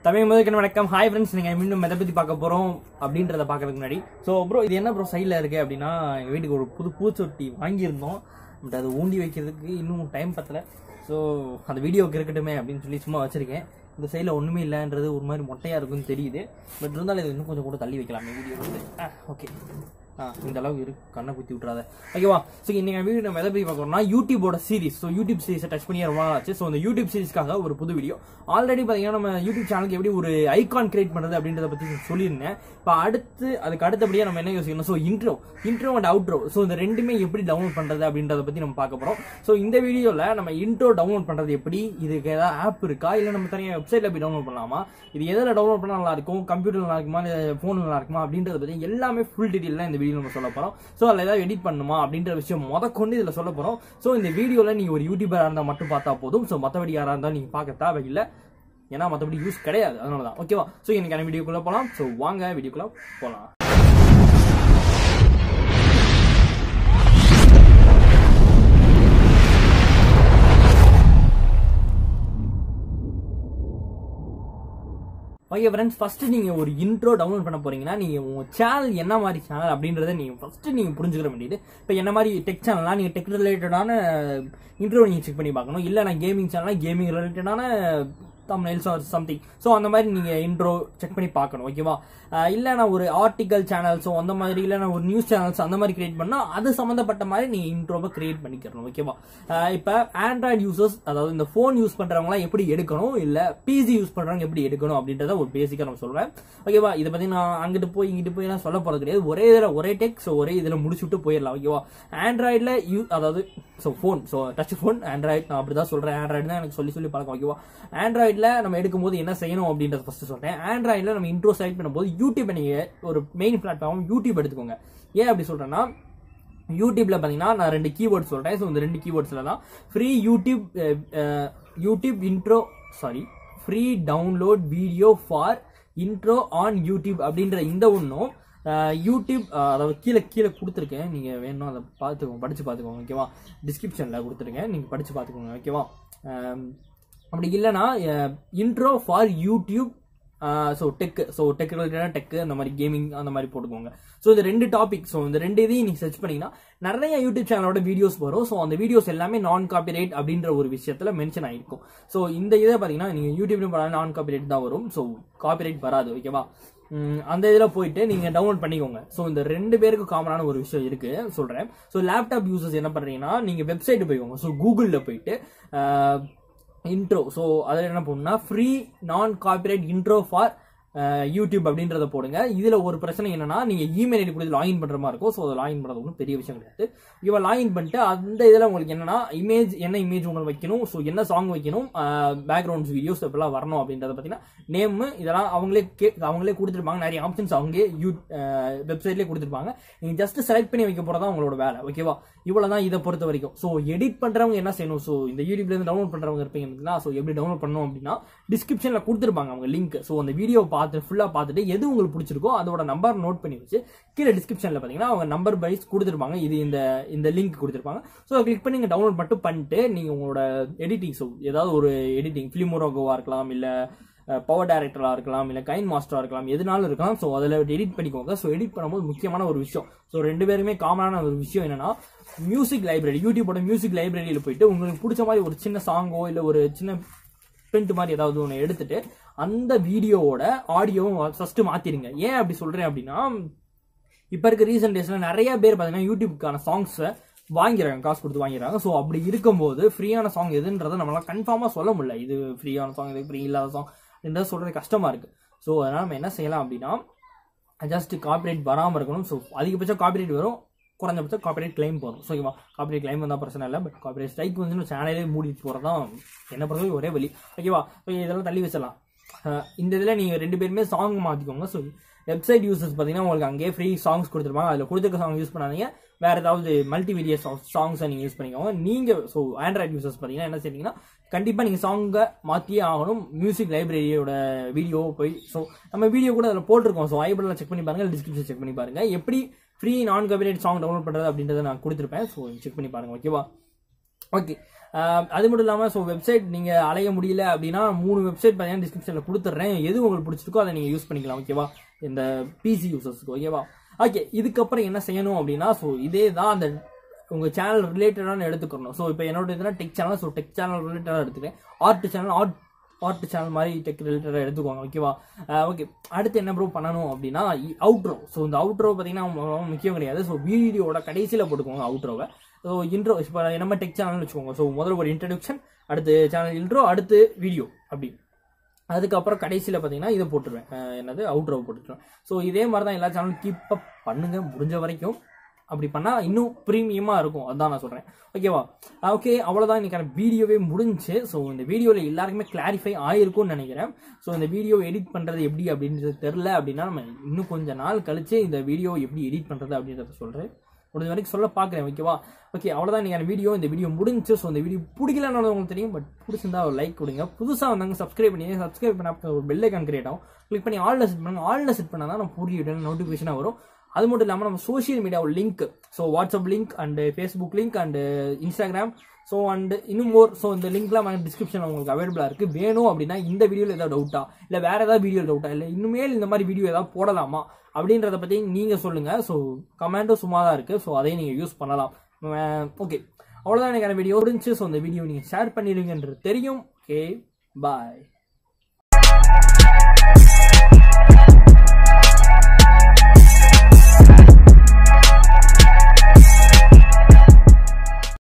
தமிழ் முதல் வணக்கம் hi friends நீங்கள் மீண்டும் எதை பற்றி பார்க்க போகிறோம் அப்படின்றத பார்க்கறதுக்கு முன்னாடி ஸோ ப்ரோ இது என்ன ப்ரோ சைடில் இருக்குது அப்படின்னா எங்கள் வீட்டுக்கு ஒரு புது பூச்சொட்டி வாங்கியிருந்தோம் பட் அது ஊண்டி வைக்கிறதுக்கு இன்னும் டைம் பத்தல ஸோ அந்த வீடியோக்கு இருக்கட்டுமே அப்படின்னு சொல்லி சும்மா வச்சுருக்கேன் இந்த சைடில் ஒன்றுமே இல்லைன்றது ஒரு மாதிரி மொட்டையாக இருக்குன்னு தெரியுது பட் இருந்தாலும் இது இன்னும் கொஞ்சம் கூட தள்ளி வைக்கலாமே வீடியோ வந்து ஓகே ஆ இந்த அளவுக்கு இருக்கு கண்ணை குத்தி விட்றாத ஓகேவா ஸோ இன்னைக்கு வீடியோ நம்ம எதை பற்றி பார்க்கறோம்னா யூடியூபோட சீரிஸ் ஸோ யூடியூப் சீரிஸை டச் பண்ணி ரொம்ப நாள் ஆச்சு ஸோ அந்த யூடியூப் சீரிஸ்க்காக ஒரு புது வீடியோ ஆல்ரெடி பார்த்தீங்கன்னா நம்ம யூடியூப் சேனலுக்கு எப்படி ஒரு ஐகான் கிரியேட் பண்ணுறது அப்படின்றத பற்றி சொல்லியிருந்தேன் இப்போ அடுத்து அதுக்கு அடுத்தபடியாக நம்ம என்ன யோசிக்கணும் so intro intro and outro so இந்த ரெண்டுமே எப்படி டவுன்லோட் பண்ணுறது அப்படின்றத பற்றி நம்ம பார்க்க போகிறோம் ஸோ இந்த வீடியோவில் நம்ம இன்ட்ரோ டவுன்லோட் பண்ணுறது எப்படி இதுக்கு ஏதாவது ஆப் இருக்கா இல்லை நம்ம தனியாக வெப்சைட்டில் போய் டவுன்லோட் பண்ணலாமா இது எதில் டவுன்லோட் பண்ணால் நல்லா இருக்கும் கம்ப்யூட்டர் நல்லா இருக்குமா இல்லை ஃபோன் நல்லா இருக்குமா அப்படின்றத பற்றி எல்லாமே ஃபுல் டீட்டெயிலாக இந்த வீடியோ நம்ம சொல்ல போகிறோம் ஸோ அதில் ஏதாவது எடிட் பண்ணுமா அப்படின்ற விஷயம் முதற்கொண்டு இதில் சொல்ல போகிறோம் ஸோ இந்த வீடியோவில் நீங்கள் ஒரு யூடியூபராக இருந்தால் மட்டும் பார்த்தா போதும் ஸோ மற்றபடி யாராக இருந்தாலும் நீங்கள் பார்க்க தேவையில்லை ஏன்னா மற்றபடி யூஸ் கிடையாது அதனால தான் ஓகேவா ஸோ இன்னைக்கான வீடியோக்குள்ளே போகலாம் ஸோ வாங்க வீடியோக்குள்ளே போகலாம் ஓகே ஃப்ரெண்ட்ஸ் ஃபர்ஸ்ட் நீங்க ஒரு இன்ட்ரோ டவுன்லோட் பண்ண போறீங்கன்னா நீங்க உங்க சேனல் என்ன மாதிரி சேனல் அப்படின்றத நீங்க ஃபர்ஸ்ட் நீங்க புரிஞ்சுக்கிற வேண்டியது இப்போ என்ன மாதிரி டெக் சேனல்னா நீங்க டெக் ரிலேட்டடான இன்ட்ரோ நீங்க செக் பண்ணி பார்க்கணும் இல்ல நான் கேமிங் சேனல்னா கேமிங் ரிலேட்டடான தம்னைல்ஸ் ஆர் சம்திங் ஸோ அந்த மாதிரி நீங்கள் இன்ட்ரோ செக் பண்ணி பார்க்கணும் ஓகேவா இல்லை நான் ஒரு ஆர்டிக்கல் சேனல்ஸோ அந்த மாதிரி இல்லை நான் ஒரு நியூஸ் சேனல்ஸ் அந்த மாதிரி கிரியேட் பண்ணால் அது சம்மந்தப்பட்ட மாதிரி நீங்கள் இன்ட்ரோவை கிரியேட் பண்ணிக்கிறணும் ஓகேவா இப்போ ஆண்ட்ராய்டு யூசர்ஸ் அதாவது இந்த ஃபோன் யூஸ் பண்ணுறவங்களாம் எப்படி எடுக்கணும் இல்லை பிசி யூஸ் பண்ணுறவங்க எப்படி எடுக்கணும் அப்படின்றத ஒரு பேசிக்காக நான் சொல்கிறேன் ஓகேவா இதை பற்றி நான் அங்கிட்டு போய் இங்கிட்டு போய் நான் சொல்ல போகிறது கிடையாது ஒரே இதில் ஒரே டெக் ஸோ ஒரே இதில் முடிச்சுட்டு போயிடலாம் ஓகேவா ஆண்ட்ராய்டில் யூ அதாவது so phone so touch phone android நான் அப்படி தான் சொல்கிறேன் ஆண்ட்ராய்டு தான் எனக்கு சொல்லி சொல்லி பழக்கம் ஓகேவா ஆண்ட்ராய்டில் நம்ம எடுக்கும்போது என்ன செய்யணும் அப்படின்றத ஃபர்ஸ்ட் சொல்றேன் ஆண்ட்ராய்டில் நம்ம இன்ட்ரோ செலக்ட் பண்ணும்போது யூடியூப் நீங்க ஒரு மெயின் பிளாட்ஃபார்ம் யூடியூப் எடுத்துக்கோங்க ஏன் அப்படி சொல்றேன்னா யூடியூப்ல பாத்தீங்கன்னா நான் ரெண்டு கீவேர்ட் சொல்றேன் ஸோ இந்த ரெண்டு கீவேர்ட்ஸ்ல தான் free YouTube YouTube intro sorry free download video for intro on YouTube அப்படின்ற இந்த ஒன்றும் யூடியூப் அதாவது கீழே கீழே கொடுத்துருக்கேன் நீங்கள் வேணும் அதை பார்த்துக்கோங்க படித்து பார்த்துக்கோங்க ஓகேவா டிஸ்கிரிப்ஷனில் கொடுத்துருக்கேன் நீங்கள் படித்து பார்த்துக்கோங்க ஓகேவா அப்படி இல்லைன்னா intro for YouTube so tech so tech ரிலேட்டடான டெக்கு அந்த மாதிரி கேமிங் அந்த மாதிரி போட்டுக்கோங்க ஸோ இந்த ரெண்டு டாபிக் ஸோ இந்த ரெண்டு இதையும் நீங்கள் சர்ச் பண்ணீங்கன்னா நிறைய யூடியூப் சேனலோட வீடியோஸ் வரும் ஸோ அந்த வீடியோஸ் எல்லாமே நான் காப்பிரைட் அப்படின்ற ஒரு விஷயத்தில் மென்ஷன் ஆகிருக்கும் ஸோ இந்த இதை பார்த்தீங்கன்னா நீங்கள் யூடியூப்லையும் பண்ணாலும் நான் காப்பிரைட் தான் வரும் ஸோ காப்பிரைட் வராது ஓகேவா அந்த இதில் போயிட்டு நீங்கள் டவுன்லோட் பண்ணிக்கோங்க ஸோ இந்த ரெண்டு பேருக்கு காமனான ஒரு விஷயம் இருக்கு சொல்கிறேன் ஸோ லேப்டாப் யூசர்ஸ் என்ன பண்ணுறீங்கன்னா நீங்கள் வெப்சைட்டு போய்க்கோங்க ஸோ கூகுளில் போயிட்டு இன்ட்ரோ ஸோ அதில் என்ன பண்ணணும்னா ஃப்ரீ நான் காப்பிரைட் இன்ட்ரோ ஃபார் யூடியூப் அப்படின்றத போடுங்க இதில் ஒரு பிரச்சனை என்னன்னா நீங்கள் இமெயில் ஐடி கொடுத்து லாகின் பண்ணுற மாதிரி இருக்கும் ஸோ அதை லாகின் பண்ணுறது ஒன்றும் பெரிய விஷயம் கிடையாது இவன் லாகின் பண்ணிட்டு அந்த இதில் உங்களுக்கு என்னன்னா இமேஜ் என்ன இமேஜ் உங்களுக்கு வைக்கணும் ஸோ என்ன சாங் வைக்கணும் பேக்ரவுண்ட்ஸ் வீடியோஸ் இப்பெல்லாம் வரணும் அப்படின்றத பார்த்தீங்கன்னா நேம் இதெல்லாம் அவங்களே கே அவங்களே கொடுத்துருப்பாங்க நிறைய ஆப்ஷன்ஸ் அவங்க யூ வெப்சைட்லேயே கொடுத்துருப்பாங்க நீங்கள் ஜஸ்ட் செலக்ட் பண்ணி வைக்க போகிறதா உங்களோட வேலை ஓகேவா இவ்வளோ தான் இதை பொறுத்த வரைக்கும் ஸோ எடிட் பண்ணுறவங்க என்ன செய்யணும் ஸோ இந்த யூடியூப்லேருந்து டவுன்லோட் பண்ணுறவங்க இருப்பீங்கன்னா ஸோ எப்படி டவுன்லோட் பண்ணணும் அப்படின்னா டிஸ்கிரிப்ஷனில் கொடுத்துருப்பாங்க அவங்க லிங்க் ஸோ அந்த வீடியோ பார்த்து ஃபுல்லாக பார்த்துட்டு எது உங்களுக்கு பிடிச்சிருக்கோ அதோட நம்பர் நோட் பண்ணி வச்சு கீழே டிஸ்கிரிப்ஷனில் பார்த்தீங்கன்னா அவங்க நம்பர் வைஸ் கொடுத்துருப்பாங்க இது இந்த இந்த லிங்க் கொடுத்துருப்பாங்க ஸோ கிளிக் பண்ணி நீங்கள் டவுன்லோட் மட்டும் பண்ணிட்டு நீங்கள் உங்களோட எடிட்டிங் ஸோ ஏதாவது ஒரு எடிட்டிங் ஃபிலிமோரோகோவாக இருக்கலாம் இல்லை பவர் டைரக்டராக இருக்கலாம் இல்லை கைன் மாஸ்டராக இருக்கலாம் எதுனாலும் இருக்கலாம் ஸோ அதில் எடிட் பண்ணிக்கோங்க ஸோ எடிட் பண்ணும்போது முக்கியமான ஒரு விஷயம் ஸோ ரெண்டு பேருமே காமனான ஒரு விஷயம் என்னன்னா மியூசிக் லைப்ரரி யூடியூபோட மியூசிக் லைப்ரரியில் போயிட்டு உங்களுக்கு பிடிச்ச மாதிரி ஒரு சின்ன சாங்கோ இல்லை ஒரு சின்ன பிரிண்ட் மாதிரி ஏதாவது ஒன்று எடுத்துட்டு அந்த வீடியோவோட ஆடியோவும் ஃபர்ஸ்ட் மாத்திருங்க ஏன் அப்படி சொல்றேன் அப்படின்னா இப்போ இருக்க ரீசெண்ட் டேஸ்ல நிறைய பேர் பார்த்தீங்கன்னா யூடியூப்க்கான சாங்ஸை வாங்கிறாங்க காசு கொடுத்து வாங்கிறாங்க ஸோ அப்படி இருக்கும்போது ஃப்ரீயான சாங் எதுன்றதை நம்மளால கன்ஃபார்மாக சொல்ல முடியல இது ஃப்ரீயான சாங் இது ஃப்ரீ இல்லாத சாங் என்றது சொல்றது கஷ்டமா இருக்கு ஸோ அதனால நம்ம என்ன செய்யலாம் அப்படின்னா ஜஸ்ட் காப்பிரைட் வராமல் இருக்கணும் ஸோ அதிகபட்சம் காப்பிரைட் வரும் குறைஞ்சபட்சம் காப்பிரைட் கிளைம் போகும் ஸோ ஓகேவா காப்பிரைட் கிளைம் வந்தால் பிரச்சனை இல்லை பட் காப்பிரைட் ஸ்ட்ரைக் வந்து சேனலே மூடிட்டு போகிறது தான் என்ன பொறுத்தவரை ஒரே வழி ஓகேவா ஸோ இதெல்லாம் தள்ளி வச்சிடலாம் இந்த இதில் நீங்கள் ரெண்டு பேருமே சாங் மாற்றிக்கோங்க ஸோ வெப்சைட் யூசர்ஸ் பார்த்தீங்கன்னா உங்களுக்கு அங்கேயே ஃப்ரீ சாங்ஸ் கொடுத்துருப்பாங்க அதில் கொடுத்துருக்க சாங் யூஸ் பண்ணாதீங்க வேறு ஏதாவது மல்டிமீடியா சாங்ஸை நீங்கள் யூஸ் பண்ணிக்கோங்க நீங்கள் ஸோ ஆண்ட்ராய்ட் யூசர்ஸ் பார்த்தீங்கன்னா என்ன செய்றீங்கன்னா கண்டிப்பாக நீங்கள் சாங்கை மாற்றியே ஆகணும் மியூசிக் லைப்ரரியோட வீடியோ போய் ஸோ நம்ம வீடியோ கூட அதில் போட்டிருக்கோம் ஸோ ஐபடில் செக் பண்ணி பாருங்கள் டிஸ்கிரிப்ஷன் செக் பண்ணி பாருங்கள் எப்படி ஃப்ரீ நான் காப்பிரைட் சாங் டவுன்லோட் பண்ணுறது அப்படின்றத நான் கொடுத்துருப்பேன் ஸோ செக் பண்ணி பாருங்கள் ஓகேவா ஓகே ஆஹ் அது மட்டும் இல்லாமல் ஸோ வெப்சைட் நீங்கள் அலைய முடியல அப்படின்னா மூணு வெப்சைட் பார்த்தீங்கன்னா டிஸ்கிரிப்ஷனில் கொடுத்துட்றேன் எது உங்களுக்கு பிடிச்சிருக்கோ அதை நீங்கள் யூஸ் பண்ணிக்கலாம் ஓகேவா இந்த பிசி யூசர்ஸ்க்கு ஓகேவா ஓகே இதுக்கப்புறம் என்ன செய்யணும் அப்படின்னா ஸோ இதே தான் அந்த உங்கள் சேனல் ரிலேட்டடான எடுத்துக்கணும் ஸோ இப்போ என்னோட இதுனா tech channel so tech channel ரிலேட்டடாக எடுத்துக்கிறேன் art channel art art channel மாதிரி டெக் ரிலேட்டடாக எடுத்துக்கோங்க ஓகேவா ஓகே அடுத்து என்ன ப்ரோ பண்ணணும் அப்படின்னா அவுட்ரோ ஸோ இந்த அவுட்ரோ பார்த்தீங்கன்னா ரொம்ப முக்கியம் கிடையாது ஸோ வீடியோட கடைசியில் போட்டுக்கோங்க அவுட்ரோவை ஸோ இன்ட்ரோ இப்போ நம்ம டெக் சேனல்னு வச்சுக்கோங்க ஸோ முதல்ல ஒரு இன்ட்ரடக்ஷன் அடுத்து சேனல் இன்ட்ரோ அடுத்து வீடியோ அப்படி அதுக்கப்புறம் கடைசியில் பார்த்தீங்கன்னா இதை போட்டுருவேன் அஹ் என்னது அவுட்ரோ போட்டுருவேன் ஸோ இதே மாதிரி தான் எல்லா சேனலும் கீப் அப் பண்ணுங்க முடிஞ்ச வரைக்கும் அப்படி பண்ணால் இன்னும் ப்ரீமியமாக இருக்கும் அதான் நான் சொல்கிறேன் ஓகேவா ஓகே அவ்வளோதான் இன்னைக்கான வீடியோவே முடிஞ்சு ஸோ இந்த வீடியோவில் எல்லாருக்குமே கிளாரிஃபை ஆயிருக்கும்னு நினைக்கிறேன் ஸோ இந்த வீடியோ எடிட் பண்ணுறது எப்படி அப்படின்றது தெரில அப்படின்னா நம்ம இன்னும் கொஞ்ச நாள் கழிச்சு இந்த வீடியோ எப்படி எடிட் பண்ணுறது அப்படின்றத சொல்கிறேன் முடிஞ்ச வரைக்கும் சொல்ல பார்க்குறேன் ஓகேவா ஓகே அவ்வளோதான் நீங்கள் வீடியோ இந்த வீடியோ முடிஞ்சு ஸோ இந்த வீடியோ பிடிக்கலன்னு உங்களுக்கு தெரியும் பட் பிடிச்சிருந்தா ஒரு லைக் கொடுங்க புதுசாக வந்தாங்க சப்ஸ்கிரைப் பண்ணி சப்ஸ்கிரைப் பண்ண ஒரு பெல் ஐக்கான் கிரியேட் ஆகும் கிளிக் பண்ணி ஆல்ல செட் பண்ணுங்க ஆல்ல செட் பண்ணால் தான் நம்ம புரிய நோட்டிஃபிகேஷனாக வரும் அது மட்டும் இல்லாமல் நம்ம சோஷியல் மீடியா ஒரு link so WhatsApp link and Facebook link and Instagram so and இன்னும் மோர் ஸோ இந்த லிங்க்லாம் டிஸ்கிரிப்ஷனில் உங்களுக்கு அவைலபிளாக இருக்குது வேணும் அப்படின்னா இந்த வீடியோவில் ஏதாவது டவுட்டா இல்லை வேறு ஏதாவது வீடியோ டவுட்டா இல்லை இனிமேல் இந்த மாதிரி வீடியோ ஏதாவது போடலாமா அப்படின்றத பற்றி நீங்கள் சொல்லுங்கள் ஸோ கமெண்ட்டும் சும்மா தான் இருக்குது ஸோ அதையும் நீங்கள் யூஸ் பண்ணலாம் ஓகே அவ்வளோதான் எனக்கான வீடியோ இருந்துச்சு ஸோ அந்த வீடியோ நீங்கள் ஷேர் பண்ணிடுங்கன்றது தெரியும் ஓகே பாய்